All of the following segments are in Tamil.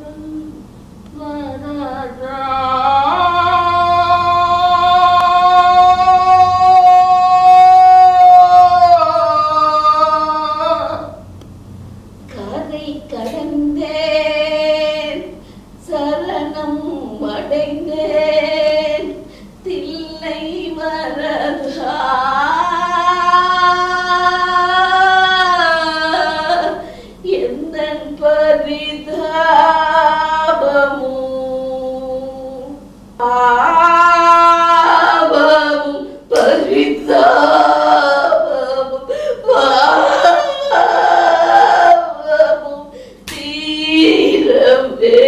கரை கடந்தேன் சரணம் அடைந்தேன் தில்லை வரதா எந்தன் பரிதாபமும் பாவமும் பரிதாபமும் பாவமும் தீரவே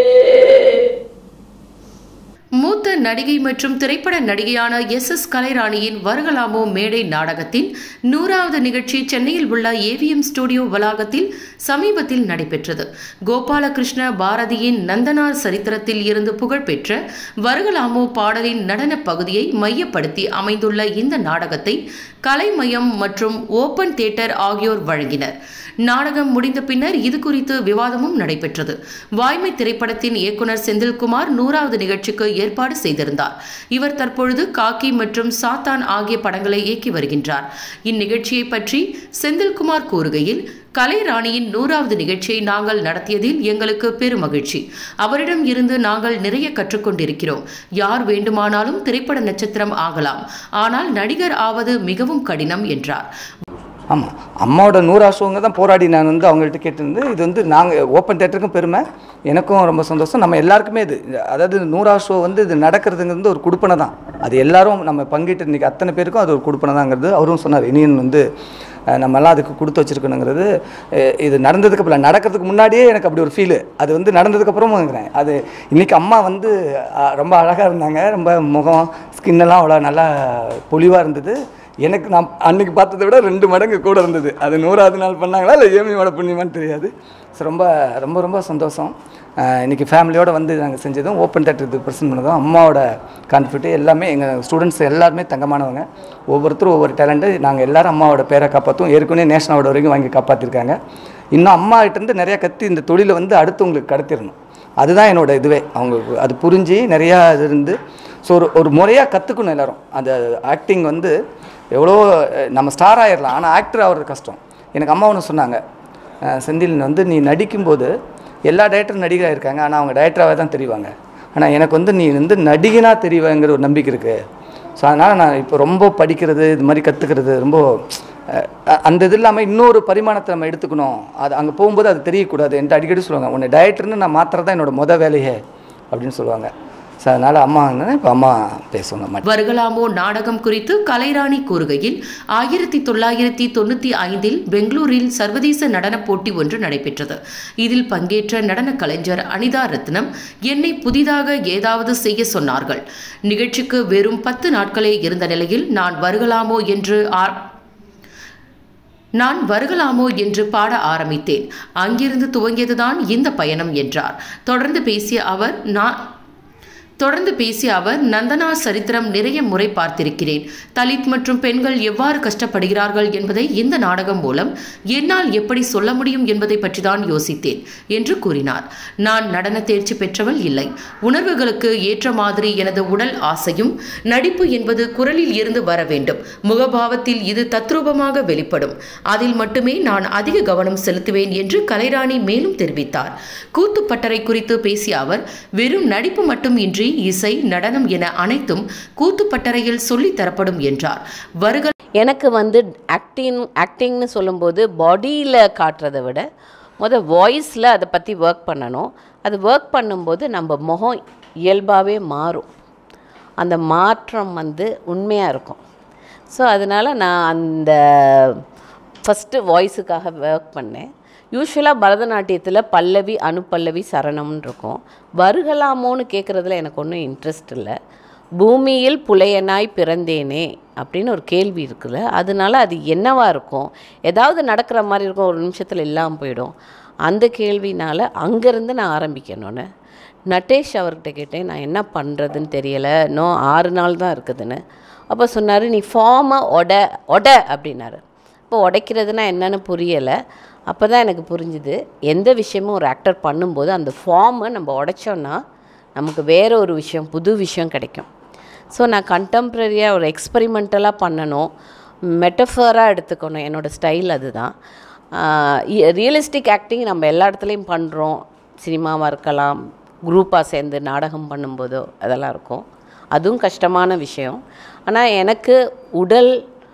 மூத்த நடிகை மற்றும் திரைப்பட நடிகையான எஸ் எஸ் கலைராணியின் வருகலாமோ மேடை நாடகத்தின் நூறாவது நிகழ்ச்சி சென்னையில் உள்ள ஏவிஎம் ஸ்டுடியோ வளாகத்தில் சமீபத்தில் நடைபெற்றது கோபாலகிருஷ்ண பாரதியின் நந்தனார் சரித்திரத்தில் இருந்து புகழ்பெற்ற வருகலாமோ பாடலின் நடனப் பகுதியை மையப்படுத்தி அமைந்துள்ள இந்த நாடகத்தை கலைமயம் மற்றும் ஓபன் தியேட்டர் ஆகியோர் வழங்கினர் நாடகம் முடிந்த பின்னர் இது குறித்து விவாதமும் நடைபெற்றது வாய்மை திரைப்படத்தின் இயக்குனர் செந்தில்குமார் நூறாவது நிகழ்ச்சிக்கு ஏற்பாடு செய்திருந்தார் இவர் தற்பொழுது காக்கி மற்றும் சாத்தான் ஆகிய படங்களை இயக்கி வருகின்றார் இந்நிகழ்ச்சியை பற்றி செந்தில்குமார் கூறுகையில் கலைராணியின் நூறாவது நிகழ்ச்சியை நாங்கள் நடத்தியதில் எங்களுக்கு பெருமகிழ்ச்சி அவரிடம் இருந்து நாங்கள் நிறைய கற்றுக்கொண்டிருக்கிறோம் யார் வேண்டுமானாலும் திரைப்பட நட்சத்திரம் ஆகலாம் ஆனால் நடிகர் ஆவது மிகவும் கடினம் என்றார் ஆமாம் அம்மாவோட நூறாசுவங்க தான் போராடி நான் வந்து அவங்கள்ட்ட கேட்டிருந்து இது வந்து நாங்கள் ஓப்பன் தேட்டருக்கும் பெருமை எனக்கும் ரொம்ப சந்தோஷம் நம்ம எல்லாருக்குமே இது அதாவது நூறாசோ வந்து இது நடக்கிறதுங்கிறது ஒரு குடுப்பனை தான் அது எல்லாரும் நம்ம பங்கிட்டு இன்றைக்கி அத்தனை பேருக்கும் அது ஒரு குடுப்பனை தாங்கிறது அவரும் சொன்னார் இனியன் வந்து அஹ், நம்மலாம் அதுக்கு கொடுத்து வச்சிருக்கணுங்கிறது அஹ், இது நடந்ததுக்கு அப்புறம் நடக்கிறதுக்கு முன்னாடியே எனக்கு அப்படி ஒரு ஃபீலு அது வந்து நடந்ததுக்கப்புறமும் இருக்கிறேன் அது இன்றைக்கி அம்மா வந்து அஹ், ரொம்ப அழகாக இருந்தாங்க ரொம்ப முகம் ஸ்கின்னெல்லாம் அவ்வளோ நல்லா பொலிவாக இருந்தது எனக்கு நான் அன்னைக்கு பார்த்ததை விட ரெண்டு மடங்கு கூட இருந்தது அது நூறாவது நாள் பண்ணாங்களா இல்லை ஏமியோட புண்ணியமான்னு தெரியாது ஸோ ரொம்ப ரொம்ப ரொம்ப சந்தோஷம் அஹ் இன்னைக்கு ஃபேமிலியோடு வந்து நாங்கள் செஞ்சதும் ஓப்பன் தேட்டர் இது ப்ரெசென்ட் பண்ணதும் அம்மாவோட கான்ஃபிடென்ட் எல்லாமே எங்கள் ஸ்டூடெண்ட்ஸ் எல்லாருமே தங்கமானவங்க ஒவ்வொருத்தரும் ஒவ்வொரு டேலண்ட்டு நாங்கள் எல்லாரும் அம்மாவோட பேரை காப்பாற்றும் ஏற்கனவே நேஷனல் அவார்டு வரைக்கும் வாங்கி காப்பாற்றிருக்காங்க இன்னும் அம்மா கிட்டேருந்து நிறையா கற்று இந்த தொழிலை வந்து அடுத்தவங்களுக்கு கடத்திடணும் அதுதான் என்னோட இதுவே அவங்களுக்கு அது புரிஞ்சு நிறையா இது இருந்து ஸோ ஒரு ஒரு முறையாக கற்றுக்கணும் எல்லாரும் அந்த ஆக்டிங் வந்து எவ்வளோ அஹ், நம்ம ஸ்டார் ஆயிடலாம் ஆனால் ஆக்டர் ஆகிறது கஷ்டம் எனக்கு அம்மா ஒன்று சொன்னாங்க அஹ், செந்தில் வந்து நீ நடிக்கும்போது எல்லா டேரக்டரும் நடிகராக இருக்காங்க ஆனால் அவங்க டேரக்டராகவே தான் தெரிவாங்க ஆனால் எனக்கு வந்து நீ வந்து நடிகனாக தெரிவாங்கிற ஒரு நம்பிக்கை இருக்குது ஸோ அதனால் நான் இப்போ ரொம்ப படிக்கிறது இது மாதிரி கற்றுக்கிறது ரொம்ப அஹ், அந்த இது இல்லாமல் இன்னொரு பரிமாணத்தை நம்ம எடுத்துக்கணும் அது அங்கே போகும்போது அது தெரியக்கூடாது என்கிட்ட அடிக்கடி சொல்லுவாங்க உன்னை டயட்ருன்னு நான் மாத்திரம் தான் என்னோட முத வேலையே அப்படின்னு சொல்லுவாங்க ஸோ அதனால் அம்மா இப்போ அம்மா பேசுவாங்க மாட்டேன் வருகலாமோ நாடகம் குறித்து கலைராணி கூறுகையில் ஆயிரத்தி தொள்ளாயிரத்தி தொண்ணூற்றி ஐந்தில் பெங்களூரில் சர்வதேச நடனப் போட்டி ஒன்று நடைபெற்றது இதில் பங்கேற்ற நடன கலைஞர் அனிதா ரத்னம் என்னை புதிதாக ஏதாவது செய்ய சொன்னார்கள் நிகழ்ச்சிக்கு வெறும் பத்து நாட்களே இருந்த நிலையில் நான் வருகலாமோ என்று ஆ- நான் வருகலாமோ என்று பாட ஆரம்பித்தேன் அங்கிருந்து துவங்கியதுதான் இந்த பயணம் என்றார் தொடர்ந்து பேசிய அவர் நான் தொடர்ந்து பேசிய அவர் நந்தனா சரித்திரம் நிறைய முறை பார்த்திருக்கிறேன் தலித் மற்றும் பெண்கள் எவ்வாறு கஷ்டப்படுகிறார்கள் என்பதை இந்த நாடகம் மூலம் என்னால் எப்படி சொல்ல முடியும் என்பதை பற்றி தான் யோசித்தேன் என்று கூறினார் நான் நடன தேர்ச்சி பெற்றவள் இல்லை உணர்வுகளுக்கு ஏற்ற மாதிரி எனது உடல் ஆசையும் நடிப்பு என்பது குரலில் இருந்து வர வேண்டும் முகபாவத்தில் இது தத்ரூபமாக வெளிப்படும் அதில் மட்டுமே நான் அதிக கவனம் செலுத்துவேன் என்று கலைராணி மேலும் தெரிவித்தார் கூத்துப்பட்டறை குறித்து பேசிய அவர் வெறும் நடிப்பு மட்டும் இன்றி இசை நடனம் என அனைத்தும் கூத்துப்பட்டறையில் சொல்லித் தரப்படும் என்றார் வருக எனக்கு வந்து ஆக்டிங் ஆக்டிங்னு சொல்லும்போது பாடியில் காட்டுறதை விட முத வாய்ஸில் அதை பற்றி ஒர்க் பண்ணணும் அது ஒர்க் பண்ணும்போது நம்ம முகம் இயல்பாகவே மாறும் அந்த மாற்றம் வந்து உண்மையாக இருக்கும் ஸோ அதனால் நான் அந்த ஃபஸ்ட்டு வாய்ஸுக்காக ஒர்க் பண்ணேன் யூஸ்வலாக பரதநாட்டியத்தில் பல்லவி அனுப்பல்லவி சரணம்னு இருக்கும் வருகலாமோன்னு கேட்குறதுல எனக்கு ஒன்றும் இன்ட்ரெஸ்ட் இல்லை பூமியில் புலையனாய் பிறந்தேனே அப்படின்னு ஒரு கேள்வி இருக்குல்ல அதனால அது என்னவா இருக்கும் ஏதாவது நடக்கிற மாதிரி இருக்கும் ஒரு நிமிஷத்தில் இல்லாமல் போயிடும் அந்த கேள்வினால் அங்கேருந்து நான் ஆரம்பிக்கணும்னு நட்டேஷ் அவர்கிட்ட கேட்டேன் நான் என்ன பண்ணுறதுன்னு தெரியலை இன்னும் ஆறு நாள் தான் இருக்குதுன்னு அப்போ சொன்னார் நீ ஃபார்மை ஒட ஒட அப்படின்னாரு இப்போ உடைக்கிறதுனா என்னன்னு புரியலை அப்போ தான் எனக்கு புரிஞ்சுது எந்த விஷயமும் ஒரு ஆக்டர் பண்ணும்போது அந்த ஃபார்மை நம்ம உடைச்சோன்னா நமக்கு வேற ஒரு விஷயம் புது விஷயம் கிடைக்கும் ஸோ நான் கண்டெம்ப்ரரியாக ஒரு எக்ஸ்பெரிமெண்டலாக பண்ணணும் மெட்டஃபராக எடுத்துக்கணும் என்னோடய ஸ்டைல் அதுதான் ரியலிஸ்டிக் ஆக்டிங் நம்ம எல்லா இடத்துலையும் பண்ணுறோம் சினிமாவாக இருக்கலாம் குரூப்பாக சேர்ந்து நாடகம் பண்ணும்போதோ அதெல்லாம் இருக்கும் அதுவும் கஷ்டமான விஷயம் ஆனால் எனக்கு உடல்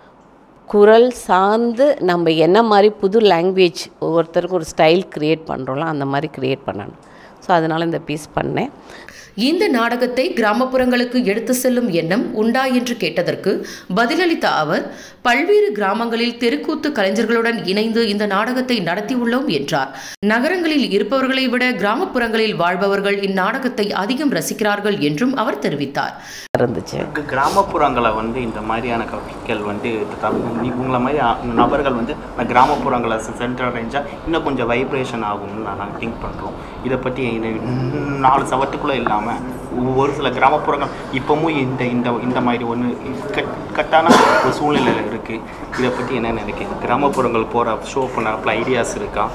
குரல் சார்ந்து நம்ம என்ன மாதிரி புது லாங்குவேஜ் ஒவ்வொருத்தருக்கும் ஒரு ஸ்டைல் க்ரியேட் பண்ணுறோம்ல அந்த மாதிரி க்ரியேட் பண்ணணும் ஸோ அதனால் இந்த பீஸ் பண்ணேன் இந்த நாடகத்தை கிராமப்புறங்களுக்கு எடுத்து செல்லும் எண்ணம் உண்டா என்று கேட்டதற்கு பதிலளித்த அவர் பல்வேறு கிராமங்களில் தெருக்கூத்து கலைஞர்களுடன் இணைந்து இந்த நாடகத்தை நடத்தியுள்ளோம் என்றார் நகரங்களில் இருப்பவர்களை விட கிராமப்புறங்களில் வாழ்பவர்கள் இந்நாடகத்தை அதிகம் ரசிக்கிறார்கள் என்றும் அவர் தெரிவித்தார் இருந்துச்சு க- கிராமப்புறங்களை வந்து இந்த மாதிரியான கவிகள் வந்து த- இவங்கள மாதிரி ஆ- நபர்கள் வந்து இந்த கிராமப்புறங்களை சென்றடைஞ்சால் இன்னும் கொஞ்சம் வைப்ரேஷன் ஆகும்னு நான் நாங்கள் திங்க் பண்ணுறோம் இதை பற்றி இன்னும் நாலு சவத்துக்குள்ளே இல்லாமல் ஒரு சில கிராமப்புறங்கள் இப்போவும் இந்த இந்த இந்த மாதிரி ஒன்று கட் கட்டான ஒரு சூழ்நிலையில் இருக்குது இதை பற்றி என்ன நினைக்கிறீங்க கிராமப்புறங்கள் போகிற ஷோ பண்ண ஐடியாஸ் இருக்கா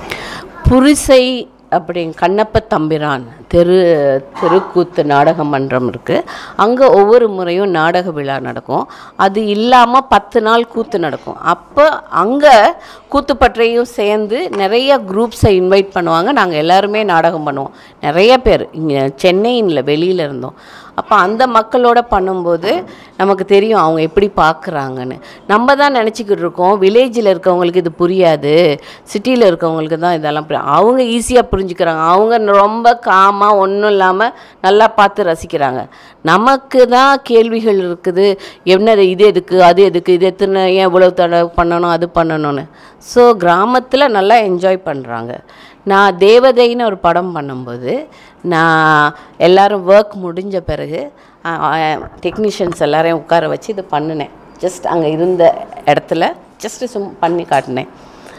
புரிசை அப்படி கண்ணப்ப தம்பிரான் தெரு தெருக்கூத்து நாடக மன்றம் இருக்குது அங்கே ஒவ்வொரு முறையும் நாடக விழா நடக்கும் அது இல்லாமல் பத்து நாள் கூத்து நடக்கும் அப்போ அங்கே கூத்துப்பற்றையும் சேர்ந்து நிறைய குரூப்ஸை இன்வைட் பண்ணுவாங்க நாங்கள் எல்லாருமே நாடகம் பண்ணுவோம் நிறைய பேர் இங்கே சென்னையில் வெளியில் இருந்தோம் அப்போ அந்த மக்களோட பண்ணும்போது நமக்கு தெரியும் அவங்க எப்படி பார்க்குறாங்கன்னு நம்ம தான் நினச்சிக்கிட்டு இருக்கோம் வில்லேஜில் இருக்கவங்களுக்கு இது புரியாது சிட்டியில் இருக்கவங்களுக்கு தான் இதெல்லாம் புரியும் அவங்க ஈஸியாக புரிஞ்சுக்கிறாங்க அவங்க ரொம்ப காமாக ஒன்றும் இல்லாமல் நல்லா பார்த்து ரசிக்கிறாங்க நமக்கு தான் கேள்விகள் இருக்குது என்ன இது எதுக்கு அது எதுக்கு இது எத்தனை ஏன் இவ்வளோ தடவை பண்ணணும் அது பண்ணணும்னு ஸோ கிராமத்தில் நல்லா என்ஜாய் பண்ணுறாங்க நான் தேவதைன்னு ஒரு படம் பண்ணும்போது நான் எல்லாரும் ஒர்க் முடிஞ்ச பிறகு டெக்னீஷியன்ஸ் எல்லாரையும் உட்கார வச்சு இது பண்ணினேன் ஜஸ்ட் அங்கே இருந்த இடத்துல ஜஸ்ட்டு சும் பண்ணி காட்டினேன்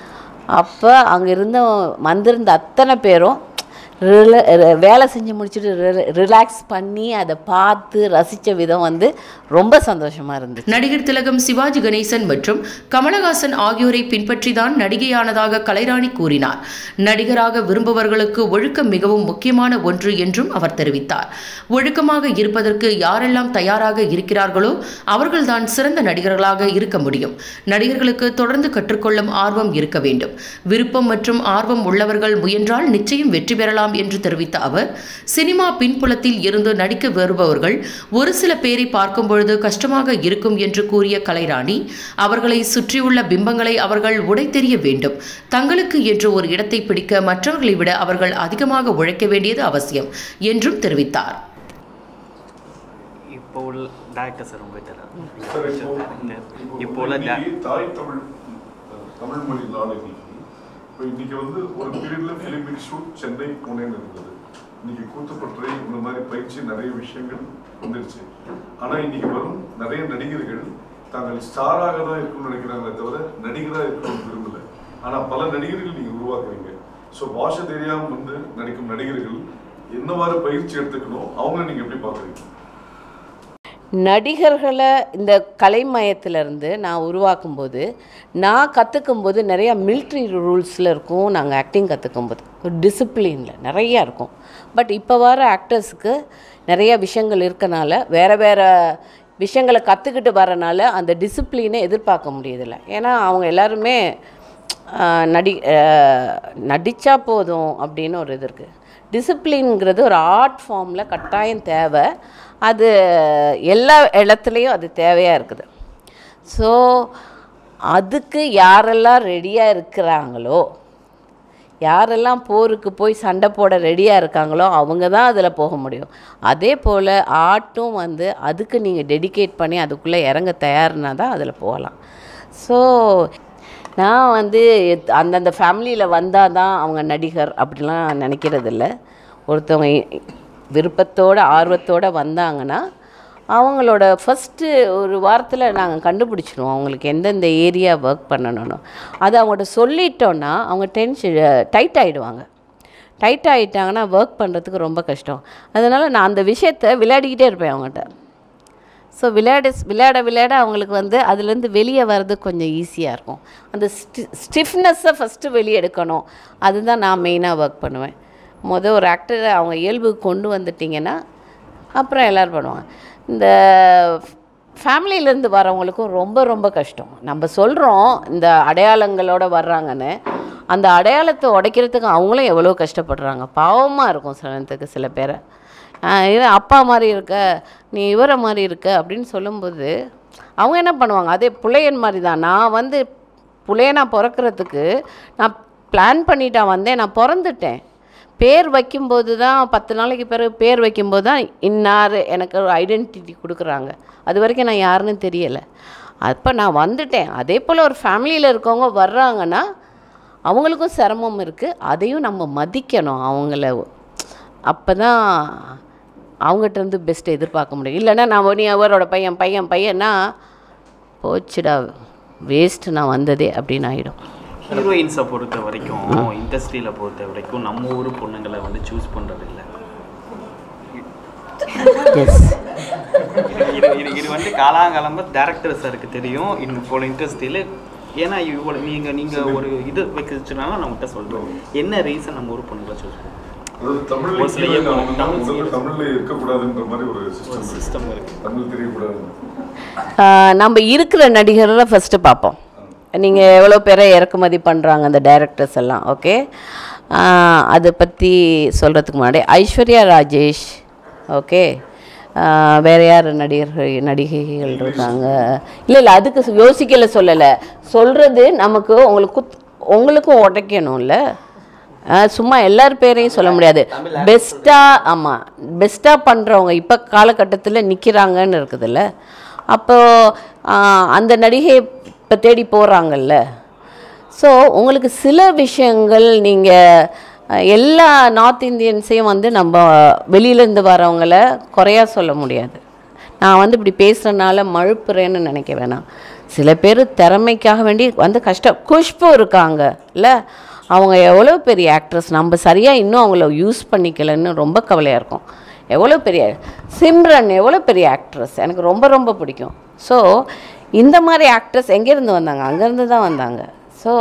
அப்போ அங்கே இருந்த வந்திருந்த அத்தனை பேரும் ரில ர- வேலை செஞ்சு முடிச்சுட்டு ரிலாக்ஸ் பண்ணி அதை பார்த்து ரசித்த விதம் வந்து ரொம்ப சந்தோஷமாக இருந்துச்சு நடிகர் திலகம் சிவாஜி கணேசன் மற்றும் கமலஹாசன் ஆகியோரை பின்பற்றிதான் நடிகையானதாக கலைராணி கூறினார் நடிகராக விரும்புபவர்களுக்கு ஒழுக்கம் மிகவும் முக்கியமான ஒன்று என்றும் அவர் தெரிவித்தார் ஒழுக்கமாக இருப்பதற்கு யாரெல்லாம் தயாராக இருக்கிறார்களோ அவர்கள்தான் சிறந்த நடிகர்களாக இருக்க முடியும் நடிகர்களுக்கு தொடர்ந்து கற்றுக்கொள்ளும் ஆர்வம் இருக்க வேண்டும் விருப்பம் மற்றும் ஆர்வம் உள்ளவர்கள் முயன்றால் நிச்சயம் வெற்றி பெறலாம் என்று தெரிவித்த அவர் சினிமா பின்புலத்தில் இருந்து நடிக்க வருபவர்கள் ஒரு சில பேரை பார்க்கும் பொழுது கஷ்டமாக இருக்கும் என்று கூறிய கலைராணி அவர்களை சுற்றியுள்ள பிம்பங்களை அவர்கள் உடைத்தெறிய வேண்டும் தங்களுக்கு என்று ஒரு இடத்தை பிடிக்க மற்றவர்களை விட அவர்கள் அதிகமாக உழைக்க வேண்டியது அவசியம் என்றும் தெரிவித்தார் இப்போ உள்ள டேரக்டர் சார் உங்க சார், இப்போ இப்போ இப்போ உள்ள டே- இன்னைக்கு தாய் தமிழ் அஹ், தமிழ் மொழி நாள் இன்னைக்கு இப்போ இன்னைக்கு வந்து ஒரு பீரியட்ல ஃபிலிம் இன்ஸ்டியூட் சென்னை புனேன்னு இருந்தது இன்னைக்கு கூத்துப்பற்றை இந்த மாதிரி பயிற்சி நிறைய விஷயங்கள் வந்துருச்சு ஆனா இன்னைக்கு வரும் நிறைய நடிகர்கள் தாங்கள் ஸ்டாராக தான் இருக்கணும்னு நினைக்கிறாங்களே தவிர நடிகராக இருக்கணும்னு விரும்பல ஆனா பல நடிகர்கள் நீங்க உருவாக்குறீங்க ஸோ பாஷை தெரியாம வந்து நடிக்கும் நடிகர்கள் என்னவாறு பயிற்சி எடுத்துக்கணும் அவங்கள நீங்க எப்படி பாக்குறீங்க நடிகர்களை இந்த கலைமயத்திலேருந்து நான் உருவாக்கும்போது நான் கற்றுக்கும்போது நிறையா மிலிட்ரி ரூல்ஸில் இருக்கும் நாங்கள் ஆக்டிங் கற்றுக்கும்போது ஒரு டிசிப்ளினில் நிறையா இருக்கும் பட் இப்போ வர ஆக்டர்ஸுக்கு நிறைய விஷயங்கள் இருக்கனால வேறு வேறு விஷயங்களை கற்றுக்கிட்டு வரனால அந்த டிசிப்ளினை எதிர்பார்க்க முடியதில்ல ஏன்னா அவங்க எல்லாருமே ஆஹ், நடி நடித்தா போதும் அப்படின்னு ஒரு இது இருக்குது டிசிப்ளின்ங்கிறது ஒரு ஆர்ட் ஃபார்மில் கட்டாயம் தேவை அது எல்லா இடத்துலையும் அது தேவையாக இருக்குது ஸோ அதுக்கு யாரெல்லாம் ரெடியாக இருக்கிறாங்களோ யாரெல்லாம் போருக்கு போய் சண்டை போட ரெடியாக இருக்காங்களோ அவங்க தான் அதில் போக முடியும் அதே போல் ஆர்ட்டும் வந்து அதுக்கு நீங்கள் டெடிகேட் பண்ணி அதுக்குள்ளே இறங்க தயார்னா தான் அதில் போகலாம் ஸோ நான் வந்து எத்- அந்தந்த ஃபேமிலியில் வந்தால் தான் அவங்க நடிகர் அப்படிலாம் நினைக்கிறதில்ல ஒருத்தவங்க இ- விருப்பத்தோட ஆர்வத்தோட வந்தாங்கன்னா அவங்களோட ஃபஸ்ட்டு ஒரு வாரத்தில் நாங்கள் கண்டுபிடிச்சிடுவோம் அவங்களுக்கு எந்தெந்த ஏரியா ஒர்க் பண்ணணும்னு அதை அவங்கள்ட்ட சொல்லிட்டோன்னா அவங்க டென்ஷன் டைட் ஆகிடுவாங்க டைட் ஆகிட்டாங்கன்னா ஒர்க் பண்ணுறதுக்கு ரொம்ப கஷ்டம் அதனால் நான் அந்த விஷயத்த விளையாடிக்கிட்டே இருப்பேன் அவங்ககிட்ட ஸோ விளையாட விளையாட விளையாட அவங்களுக்கு வந்து அதுலேருந்து வெளியே வர்றது கொஞ்சம் ஈஸியாக இருக்கும் அந்த ஸ்டி ஸ்டிஃப்னஸ்ஸை ஃபஸ்ட்டு வெளியே எடுக்கணும் அதுதான் நான் மெயினாக ஒர்க் பண்ணுவேன் மொதல் ஒரு ஆக்டரை அவங்க இயல்புக்கு கொண்டு வந்துட்டிங்கன்னா அப்புறம் எல்லோரும் பண்ணுவாங்க இந்த ஃபேமிலியிலேருந்து வரவங்களுக்கும் ரொம்ப ரொம்ப கஷ்டம் நம்ம சொல்கிறோம் இந்த அடையாளங்களோட வர்றாங்கன்னு அந்த அடையாளத்தை உடைக்கிறதுக்கு அவங்களும் எவ்வளோ கஷ்டப்படுறாங்க பாவமாக இருக்கும் சில நேரத்துக்கு சில பேரை ஆஹ் இவன் அப்பா மாதிரி இருக்க நீ இவரை மாதிரி இருக்க அப்படின்னு சொல்லும்போது அவங்க என்ன பண்ணுவாங்க அதே புலையன் மாதிரி தான் நான் வந்து புலையனா பிறக்கிறதுக்கு நான் பிளான் பண்ணிட்டா வந்தேன் நான் பிறந்துட்டேன் பேர் வைக்கும்போது தான் பத்து நாளைக்கு பிறகு பேர் வைக்கும்போது தான் இன்னார் எனக்கு ஒரு ஐடென்டிட்டி கொடுக்குறாங்க அது வரைக்கும் நான் யாருன்னு தெரியலை அப்போ நான் வந்துட்டேன் அதே போல் ஒரு ஃபேமிலியில் இருக்கவங்க வர்றாங்கன்னா அவங்களுக்கும் சிரமம் இருக்குது அதையும் நம்ம மதிக்கணும் அவங்கள அப்போ தான் அவங்ககிட்ட இருந்து பெஸ்ட் எதிர்பார்க்க முடியும் இல்லைன்னா நான் நீ அவரோட பையன் பையன் பையன்னா போச்சுடா வேஸ்ட்டு நான் வந்ததே அப்படின்னு ஆகிடும் ஹீரோயின்ஸை பொறுத்த வரைக்கும் இண்டஸ்ட்ரியில் பொறுத்த வரைக்கும் நம்ம ஊர் பொண்ணுங்களை வந்து சூஸ் பண்ணுறது இல்லை எஸ் இது இது இது வந்து காலாகாலமாக டேரக்டர் சாருக்கு தெரியும் இன்னும் போல இண்டஸ்ட்ரியில் ஏன்னா இவ்வளோ நீங்கள் நீங்கள் ஒரு இது வைக்கிறதுனால நம்மகிட்ட சொல்கிறோம் என்ன ரீசன் நம்ம ஊர் பொண்ணுங்களை சூஸ் பண்ணுறோம் அதாவது தமிழ்ல ஒரு சில ஹீரோயின் இயக்குனர் ஆகணும்னா தமிழ் முதல்ல சீரியஸ். தமிழ்ல இருக்கக்கூடாதுன்ற மாதிரி ஒரு சிஸ்டம் சிஸ்டம் இருக்கு தமிழ் தெரியக்கூடாது நம்ம இருக்கிற நடிகரை ஃபஸ்ட்டு பார்ப்போம் நீங்கள் எவ்வளோ பேரை இறக்குமதி பண்ணுறாங்க அந்த டைரக்டர்ஸ் எல்லாம் ஓகே அதை பற்றி சொல்கிறதுக்கு முன்னாடி ஐஸ்வர்யா ராஜேஷ் ஓகே வேறு யார் நடிகர்கள் நடிகைகள் இருக்காங்க இல்லை இல்லை அதுக்கு சு- யோசிக்கல சொல்லலை சொல்கிறது நமக்கு உங்களுக்கு குத் உங்களுக்கும் உடைக்கணும்ல ஆஹ் சும்மா எல்லார் பேரையும் சொல்ல முடியாது பெஸ்ட்டாக ஆமாம் பெஸ்ட்டாக பண்ணுறவங்க இப்போ காலகட்டத்தில் நிற்கிறாங்கன்னு இருக்குதுல்ல அப்போது அந்த நடிகை இப்போ தேடி போகிறாங்கல்ல ஸோ உங்களுக்கு சில விஷயங்கள் நீங்கள் எல்லா நார்த் இந்தியன்ஸையும் வந்து நம்ம வெளியிலேருந்து வரவங்கள குறையா சொல்ல முடியாது நான் வந்து இப்படி பேசுகிறனால மழுப்புறேன்னு நினைக்க வேணாம் சில பேர் திறமைக்காக வேண்டி வந்து கஷ்டம் குஷ்பு இருக்காங்க இல்லை அவங்க எவ்வளோ பெரிய ஆக்ட்ரஸ் நம்ம சரியாக இன்னும் அவங்கள யூஸ் பண்ணிக்கலன்னு ரொம்ப கவலையாக இருக்கும் எவ்வளோ பெரிய சிம்ரன் எவ்வளோ பெரிய ஆக்ட்ரஸ் எனக்கு ரொம்ப ரொம்ப பிடிக்கும் ஸோ இந்த மாதிரி ஆக்ட்ரஸ் எங்கேருந்து வந்தாங்க அங்கேருந்து தான் வந்தாங்க ஸோ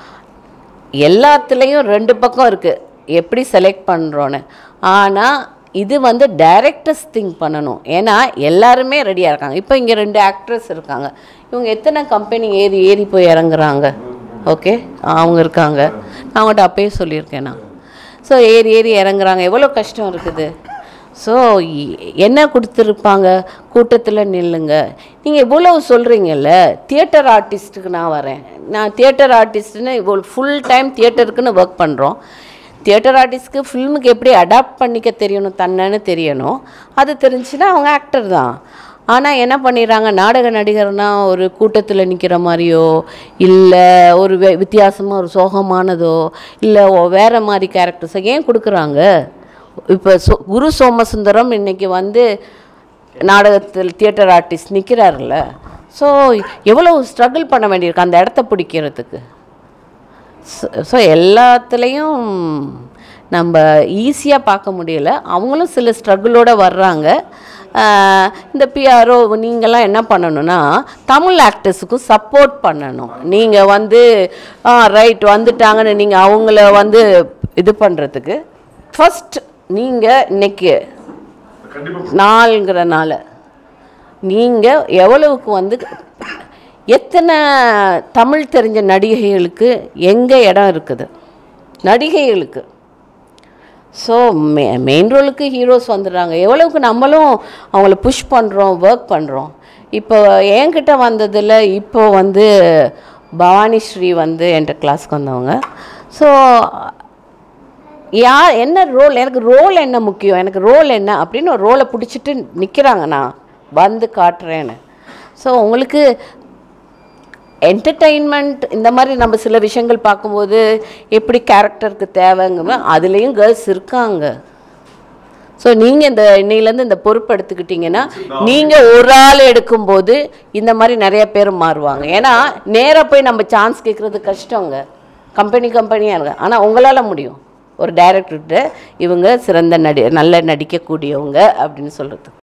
எல்லாத்துலேயும் ரெண்டு பக்கம் இருக்குது எப்படி செலக்ட் பண்ணுறோன்னு ஆனால் இது வந்து டைரக்டர்ஸ் திங்க் பண்ணணும் ஏன்னா எல்லாருமே ரெடியாக இருக்காங்க இப்போ இங்கே ரெண்டு ஆக்ட்ரஸ் இருக்காங்க இவங்க எத்தனை கம்பெனி ஏறி ஏறி போய் இறங்குறாங்க ஓகே அவங்க இருக்காங்க நான் அவங்கள்ட்ட அப்பயே சொல்லியிருக்கேன் நான் ஸோ ஏறி ஏறி இறங்குறாங்க எவ்வளோ கஷ்டம் இருக்குது ஸோ என்ன கொடுத்துருப்பாங்க கூட்டத்தில் நில்லுங்க நீங்கள் இவ்வளோ சொல்கிறீங்கல்ல தியேட்டர் ஆர்டிஸ்ட்டுக்கு நான் வரேன் நான் தியேட்டர் ஆர்டிஸ்ட்டுன்னு இவ்வளோ ஃபுல் டைம் தியேட்டருக்குன்னு ஒர்க் பண்ணுறோம் தியேட்டர் ஆர்டிஸ்ட்க்கு ஃபில்முக்கு எப்படி அடாப்ட் பண்ணிக்க தெரியணும் தன்னன்னு தெரியணும் அது தெரிஞ்சுன்னா அவங்க ஆக்டர் தான் ஆனால் என்ன பண்ணிடுறாங்க நாடக நடிகர்னா ஒரு கூட்டத்தில் நிற்கிற மாதிரியோ இல்லை ஒரு வே- வித்தியாசமா ஒரு சோகமானதோ இல்லை வேறு மாதிரி கேரக்டர்ஸை ஏன் கொடுக்குறாங்க இப்போ சோ குரு சோமசுந்தரம் இன்னைக்கு வந்து நாடகத்தில் தியேட்டர் ஆர்டிஸ்ட் நிற்கிறாருல்ல ஸோ எவ்வளோ ஸ்ட்ரகிள் பண்ண வேண்டியிருக்கு அந்த இடத்த பிடிக்கிறதுக்கு ஸோ எல்லாத்துலேயும் நம்ம ஈஸியாக பார்க்க முடியல அவங்களும் சில ஸ்ட்ரகிளோடு வர்றாங்க ஆஹ் இந்த பிஆர்ஓ நீங்கள்லாம் என்ன பண்ணணும்னா தமிழ் ஆக்டர்ஸுக்கும் சப்போர்ட் பண்ணணும் நீங்கள் வந்து ரைட் வந்துட்டாங்கன்னு நீங்கள் அவங்கள வந்து இது பண்ணுறதுக்கு ஃபஸ்ட் நீங்கள் இன்னைக்கு கண்டிப்பா நாளுங்கிறனால நீங்கள் எவ்வளவுக்கு வந்து எத்தனை தமிழ் தெரிஞ்ச நடிகைகளுக்கு எங்கே இடம் இருக்குது நடிகைகளுக்கு ஸோ மெ மெயின் ரோலுக்கு ஹீரோஸ் வந்துடுறாங்க எவ்வளவுக்கு நம்மளும் அவங்கள புஷ் பண்ணுறோம் ஒர்க் பண்ணுறோம் இப்போ என்கிட்ட வந்ததில் இப்போ வந்து பவானி ஸ்ரீ வந்து என்கிட்ட கிளாஸ்க்கு வந்தவங்க ஸோ யார் என்ன ரோல் எனக்கு ரோல் என்ன முக்கியம் எனக்கு ரோல் என்ன அப்படின்னு ஒரு ரோலை பிடிச்சிட்டு நிற்கிறாங்க நான் வந்து காட்டுறேன்னு ஸோ உங்களுக்கு என்டர்டெயின்மெண்ட் இந்த மாதிரி நம்ம சில விஷயங்கள் பார்க்கும்போது எப்படி கேரக்டருக்கு தேவைங்க அதுலேயும் கேர்ள்ஸ் இருக்காங்க ஸோ நீங்கள் இந்த இன்னையிலேருந்து இந்த பொறுப்பு எடுத்துக்கிட்டிங்கன்னா நீங்கள் ஒரு ஆள் எடுக்கும்போது இந்த மாதிரி நிறைய பேர் மாறுவாங்க ஏன்னா நேராக போய் நம்ம சான்ஸ் கேட்குறது கஷ்டங்க கம்பெனி கம்பெனியாக இருக்கு ஆனால் உங்களால் முடியும் ஒரு டைரக்டர்கிட்ட இவங்க சிறந்த நடி நல்ல நடிக்கக்கூடியவங்க அப்படின்னு சொல்கிறது